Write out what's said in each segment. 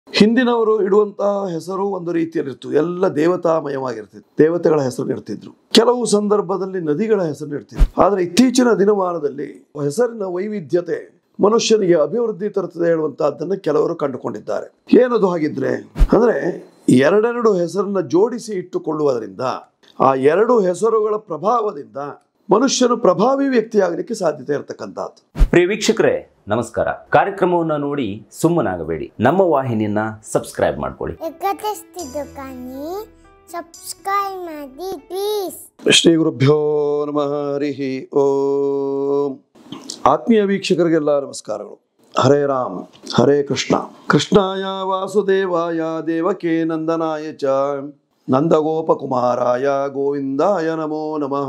ಹಿಂದಿನವರು ಇಡುವಂತಹ ಹೆಸರು ಒಂದು ರೀತಿಯಲ್ಲಿತ್ತು ಎಲ್ಲ ದೇವತಾಮಯವಾಗಿರ್ತಿತ್ತು ದೇವತೆಗಳ ಹೆಸರು ಇಡ್ತಿದ್ರು ಕೆಲವು ಸಂದರ್ಭದಲ್ಲಿ ನದಿಗಳ ಹೆಸರು ಇಡ್ತಿದ್ರು ಆದ್ರೆ ಇತ್ತೀಚಿನ ದಿನಮಾನದಲ್ಲಿ ಹೆಸರಿನ ವೈವಿಧ್ಯತೆ ಮನುಷ್ಯನಿಗೆ ಅಭಿವೃದ್ಧಿ ತರುತ್ತದೆ ಹೇಳುವಂತಹದ್ದನ್ನು ಕೆಲವರು ಕಂಡುಕೊಂಡಿದ್ದಾರೆ ಏನದು ಹಾಗಿದ್ರೆ ಅಂದ್ರೆ ಎರಡೆರಡು ಹೆಸರನ್ನ ಜೋಡಿಸಿ ಇಟ್ಟುಕೊಳ್ಳುವುದರಿಂದ ಆ ಎರಡು ಹೆಸರುಗಳ ಪ್ರಭಾವದಿಂದ ಮನುಷ್ಯನು ಪ್ರಭಾವಿ ವ್ಯಕ್ತಿಯಾಗಲಿಕ್ಕೆ ಸಾಧ್ಯತೆ ಇರತಕ್ಕಂಥದ್ದು ಪ್ರಿಯ ವೀಕ್ಷಕರೇ ನಮಸ್ಕಾರ ಕಾರ್ಯಕ್ರಮವನ್ನು ನೋಡಿ ಸುಮ್ಮನಾಗಬೇಡಿ ನಮ್ಮ ವಾಹಿನಿಯನ್ನ ಸಬ್ಸ್ಕ್ರೈಬ್ ಮಾಡ್ಕೊಳ್ಳಿ ಎಕತೆಸ್ತಿದ್ದು ಕಾನಿ ಸಬ್ಸ್ಕ್ರೈಬ್ ಮಾಡಿ ಪ್ಲೀಸ್ ಶ್ರೀ ಗುರುಭ್ಯೋ ನಮಃ ಹರಿ ಓಂ ಆತ್ಮೀಯ ವೀಕ್ಷಕರಿಗೆಲ್ಲ ನಮಸ್ಕಾರಗಳು ಹರೇ ರಾಮ್ ಹರೇ ಕೃಷ್ಣ ಕೃಷ್ಣಾಯ ವಾಸುದೇವಾಯ ದೇವಕೇ ನಂದನಾಯ ಚ ನಂದಗೋಪಕುಮಾರಾಯ ಗೋವಿಂದಾಯ ನಮೋ ನಮಃ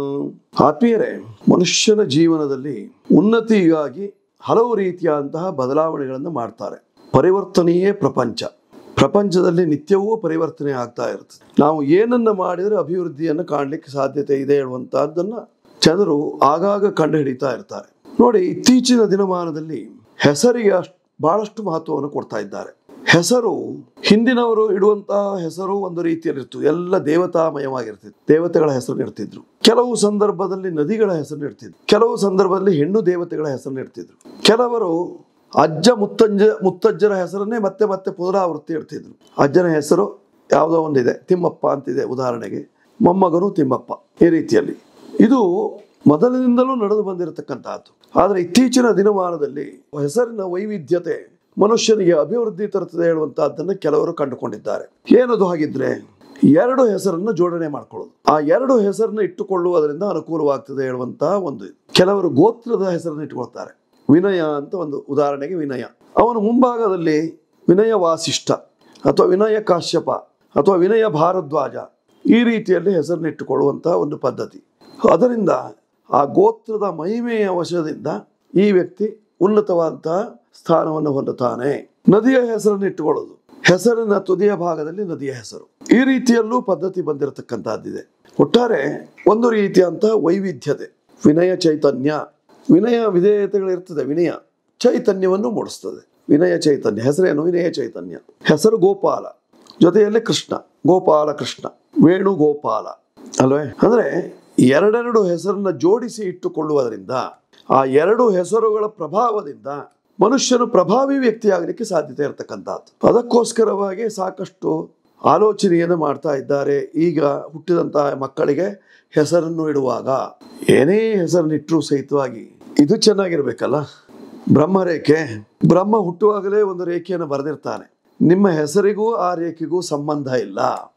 ಆತ್ಮೀಯರೇ ಮನುಷ್ಯನ ಜೀವನದಲ್ಲಿ ಉನ್ನತಿಗಾಗಿ ಹಲವು ರೀತಿಯಾದಂತಹ ಬದಲಾವಣೆಗಳನ್ನು ಮಾಡ್ತಾರೆ ಪರಿವರ್ತನೆಯೇ ಪ್ರಪಂಚ ಪ್ರಪಂಚದಲ್ಲಿ ನಿತ್ಯವೂ ಪರಿವರ್ತನೆ ಆಗ್ತಾ ಇರ್ತದೆ ನಾವು ಏನನ್ನ ಮಾಡಿದರೆ ಅಭಿವೃದ್ಧಿಯನ್ನು ಕಾಣಲಿಕ್ಕೆ ಸಾಧ್ಯತೆ ಇದೆ ಹೇಳುವಂತಹದ್ದನ್ನ ಜನರು ಆಗಾಗ ಕಂಡು ಹಿಡಿತಾ ಇರ್ತಾರೆ ನೋಡಿ ಇತ್ತೀಚಿನ ದಿನಮಾನದಲ್ಲಿ ಹೆಸರಿಗೆ ಅಷ್ಟು ಬಹಳಷ್ಟು ಮಹತ್ವವನ್ನು ಕೊಡ್ತಾ ಇದ್ದಾರೆ ಹೆಸರು ಹಿಂದಿನವರು ಇಡುವಂತಹ ಹೆಸರು ಒಂದು ರೀತಿಯಲ್ಲಿತ್ತು ಎಲ್ಲ ದೇವತಾಮಯವಾಗಿರ್ತಿತ್ತು ದೇವತೆಗಳ ಹೆಸರು ಇಡ್ತಿದ್ರು ಕೆಲವು ಸಂದರ್ಭದಲ್ಲಿ ನದಿಗಳ ಹೆಸರು ಇಡ್ತಿದ್ರು ಕೆಲವು ಸಂದರ್ಭದಲ್ಲಿ ಹೆಣ್ಣು ದೇವತೆಗಳ ಹೆಸರು ಇಡ್ತಿದ್ರು ಕೆಲವರು ಅಜ್ಜ ಮುತ್ತಜ್ಜ ಮುತ್ತಜ್ಜರ ಹೆಸರನ್ನೇ ಮತ್ತೆ ಮತ್ತೆ ಪುನರಾವೃತ್ತಿ ಇಡ್ತಿದ್ರು ಅಜ್ಜನ ಹೆಸರು ಯಾವುದೋ ಒಂದಿದೆ ತಿಮ್ಮಪ್ಪ ಅಂತಿದೆ ಉದಾಹರಣೆಗೆ ಮೊಮ್ಮಗನು ತಿಮ್ಮಪ್ಪ ಈ ರೀತಿಯಲ್ಲಿ ಇದು ಮೊದಲಿನಿಂದಲೂ ನಡೆದು ಬಂದಿರತಕ್ಕಂತಹದ್ದು ಆದರೆ ಇತ್ತೀಚಿನ ದಿನಮಾನದಲ್ಲಿ ಹೆಸರಿನ ವೈವಿಧ್ಯತೆ ಮನುಷ್ಯನಿಗೆ ಅಭಿವೃದ್ಧಿ ತರುತ್ತದೆ ಹೇಳುವಂತಹದ್ದನ್ನು ಕೆಲವರು ಕಂಡುಕೊಂಡಿದ್ದಾರೆ ಏನದು ಹಾಗಿದ್ರೆ ಎರಡು ಹೆಸರನ್ನು ಜೋಡಣೆ ಮಾಡ್ಕೊಳ್ಳೋದು ಆ ಎರಡು ಹೆಸರನ್ನು ಇಟ್ಟುಕೊಳ್ಳುವುದರಿಂದ ಅನುಕೂಲವಾಗ್ತದೆ ಹೇಳುವಂತಹ ಒಂದು ಇದು. ಕೆಲವರು ಗೋತ್ರದ ಹೆಸರನ್ನು ಇಟ್ಟುಕೊಳ್ತಾರೆ ವಿನಯ ಅಂತ ಒಂದು ಉದಾಹರಣೆಗೆ ವಿನಯ ಅವನು ಮುಂಭಾಗದಲ್ಲಿ ವಿನಯ ವಾಸಿಷ್ಠ ಅಥವಾ ವಿನಯ ಕಾಶ್ಯಪ ಅಥವಾ ವಿನಯ ಭಾರದ್ವಾಜ ಈ ರೀತಿಯಲ್ಲಿ ಹೆಸರನ್ನು ಇಟ್ಟುಕೊಳ್ಳುವಂತಹ ಒಂದು ಪದ್ಧತಿ ಅದರಿಂದ ಆ ಗೋತ್ರದ ಮಹಿಮೆಯ ವಶದಿಂದ ಈ ವ್ಯಕ್ತಿ ಉನ್ನತವಾದಂತಹ ಸ್ಥಾನವನ್ನು ಹೊಂದುತ್ತಾನೆ ನದಿಯ ಹೆಸರನ್ನು ಇಟ್ಟುಕೊಳ್ಳೋದು ಹೆಸರಿನ ತುದಿಯ ಭಾಗದಲ್ಲಿ ನದಿಯ ಹೆಸರು ಈ ರೀತಿಯಲ್ಲೂ ಪದ್ಧತಿ ಬಂದಿರತಕ್ಕಂತಹದ್ದಿದೆ ಒಟ್ಟಾರೆ ಒಂದು ರೀತಿಯಂತಹ ವೈವಿಧ್ಯತೆ ವಿನಯ ಚೈತನ್ಯ ವಿನಯ ವಿಧೇಯತೆಗಳಿರ್ತದೆ ವಿನಯ ಚೈತನ್ಯವನ್ನು ಮೂಡಿಸ್ತದೆ ವಿನಯ ಚೈತನ್ಯ ಹೆಸರೇನು ವಿನಯ ಚೈತನ್ಯ ಹೆಸರು ಗೋಪಾಲ ಜೊತೆಯಲ್ಲಿ ಕೃಷ್ಣ ಗೋಪಾಲ ಕೃಷ್ಣ ವೇಣುಗೋಪಾಲ ಅಲ್ವೇ ಅಂದ್ರೆ ಎರಡೆರಡು ಹೆಸರನ್ನ ಜೋಡಿಸಿ ಇಟ್ಟುಕೊಳ್ಳುವುದರಿಂದ ಆ ಎರಡು ಹೆಸರುಗಳ ಪ್ರಭಾವದಿಂದ ಮನುಷ್ಯನು ಪ್ರಭಾವಿ ವ್ಯಕ್ತಿಯಾಗಲಿಕ್ಕೆ ಸಾಧ್ಯತೆ ಇರತಕ್ಕಂಥದ್ದು ಅದಕ್ಕೋಸ್ಕರವಾಗಿ ಸಾಕಷ್ಟು ಆಲೋಚನೆಯನ್ನು ಮಾಡ್ತಾ ಇದ್ದಾರೆ ಈಗ ಹುಟ್ಟಿದಂತಹ ಮಕ್ಕಳಿಗೆ ಹೆಸರನ್ನು ಇಡುವಾಗ ಏನೇ ಹೆಸರನ್ನು ಇಟ್ಟರೂ ಸಹಿತವಾಗಿ ಇದು ಚೆನ್ನಾಗಿರ್ಬೇಕಲ್ಲ ಬ್ರಹ್ಮರೇಖೆ ಬ್ರಹ್ಮ ಹುಟ್ಟುವಾಗಲೇ ಒಂದು ರೇಖೆಯನ್ನು ಬರೆದಿರ್ತಾನೆ ನಿಮ್ಮ ಹೆಸರಿಗೂ ಆ ರೇಖೆಗೂ ಸಂಬಂಧ ಇಲ್ಲ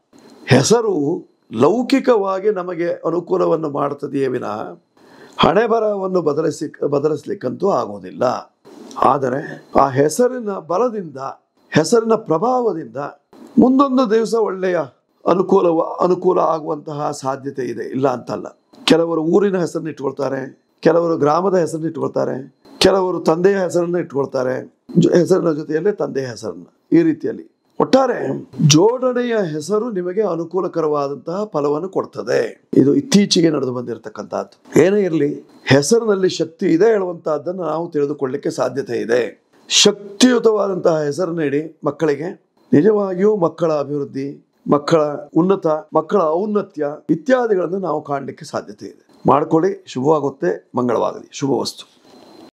ಹೆಸರು ಲೌಕಿಕವಾಗಿ ನಮಗೆ ಅನುಕೂಲವನ್ನು ಮಾಡುತ್ತದೆಯೇ ವಿನಃ ಹಣೆ ಬರಹವನ್ನು ಬದಲಿಸಿ ಬದಲಿಸ್ಲಿಕ್ಕಂತೂ ಆಗೋದಿಲ್ಲ ಆದರೆ ಆ ಹೆಸರಿನ ಬಲದಿಂದ ಹೆಸರಿನ ಪ್ರಭಾವದಿಂದ ಮುಂದೊಂದು ದಿವಸ ಒಳ್ಳೆಯ ಅನುಕೂಲ ಅನುಕೂಲ ಆಗುವಂತಹ ಸಾಧ್ಯತೆ ಇದೆ ಇಲ್ಲ ಅಂತಲ್ಲ ಕೆಲವರು ಊರಿನ ಹೆಸರನ್ನು ಇಟ್ಕೊಳ್ತಾರೆ ಕೆಲವರು ಗ್ರಾಮದ ಹೆಸರನ್ನು ಇಟ್ಕೊಳ್ತಾರೆ ಕೆಲವರು ತಂದೆಯ ಹೆಸರನ್ನು ಇಟ್ಕೊಳ್ತಾರೆ ಜೊ- ಹೆಸರಿನ ಜೊತೆಯಲ್ಲೇ ತಂದೆಯ ಹೆಸರನ್ನು ಈ ರೀತಿಯಲ್ಲಿ ಒಟ್ಟಾರೆ ಜೋಡಣೆಯ ಹೆಸರು ನಿಮಗೆ ಅನುಕೂಲಕರವಾದಂತಹ ಫಲವನ್ನು ಕೊಡ್ತದೆ ಇದು ಇತ್ತೀಚೆಗೆ ನಡೆದು ಬಂದಿರತಕ್ಕಂತಹದ್ದು ಏನೇ ಇರಲಿ ಹೆಸರಿನಲ್ಲಿ ಶಕ್ತಿ ಇದೆ ಹೇಳುವಂತಹದ್ದನ್ನು ನಾವು ತಿಳಿದುಕೊಳ್ಳಿಕ್ಕೆ ಸಾಧ್ಯತೆ ಇದೆ ಶಕ್ತಿಯುತವಾದಂತಹ ಹೆಸರನ್ನು ಇಡಿ ಮಕ್ಕಳಿಗೆ ನಿಜವಾಗಿಯೂ ಮಕ್ಕಳ ಅಭಿವೃದ್ಧಿ ಮಕ್ಕಳ ಉನ್ನತ ಮಕ್ಕಳ ಔನ್ನತ್ಯ ಇತ್ಯಾದಿಗಳನ್ನು ನಾವು ಕಾಣಲಿಕ್ಕೆ ಸಾಧ್ಯತೆ ಇದೆ ಮಾಡ್ಕೊಳ್ಳಿ ಶುಭವಾಗುತ್ತೆ ಮಂಗಳವಾಗಲಿ ಶುಭ ವಸ್ತು